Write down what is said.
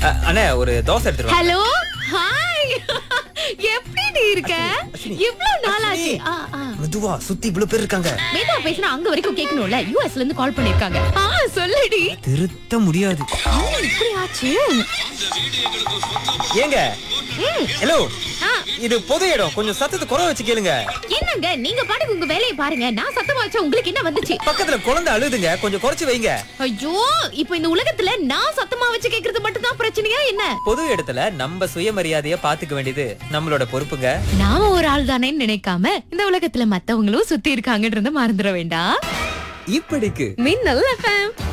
அ, அண்ணே ஒரு dosa எடுத்துருவா hello hi எப்படி நீ இருக்க இவ்ளோ நாளாச்சு ஆ, ஆ. மெதுவா சுத்தி இவ்வளவு பேர் இருக்காங்க வேதா பேசினா அங்க வரைக்கும் கேட்கணும்ல யூஎஸ்ல இருந்து கால் பண்ணிருக்காங்க ஆ சொல்லுடி திருத்த முடியாது என்ன இப்படி ஆச்சு ஏங்க ஹலோ ஆ, இது பொது இடம் கொஞ்சம் சத்தத்தை குறை வச்சு கேளுங்க என்னங்க நீங்க பாட்டுக்கு உங்க வேலையை பாருங்க நான் சத்தமா வச்சா உங்களுக்கு என்ன வந்துச்சு பக்கத்துல குழந்தை அழுதுங்க கொஞ்சம் குறைச்சு வைங்க ஐயோ இப்போ இந்த உலகத்துல நான் சத்தமா வச்சு கேக்குறது மட்டும் தான் பிரச்சனையா என்ன பொது இடத்துல நம்ம சுயமரியாதைய பாத்துக்க வேண்டியது நம்மளோட பொறுப்புங்க நாம ஒரு ஆள் தானேன்னு நினைக்காம இந்த உலகத்துல மத்தவங்களும் சுத்தி இருக்காங்கன்றத மறந்துட வேண்டாம் இப்படிக்கு மின்னல் எஃப்எம்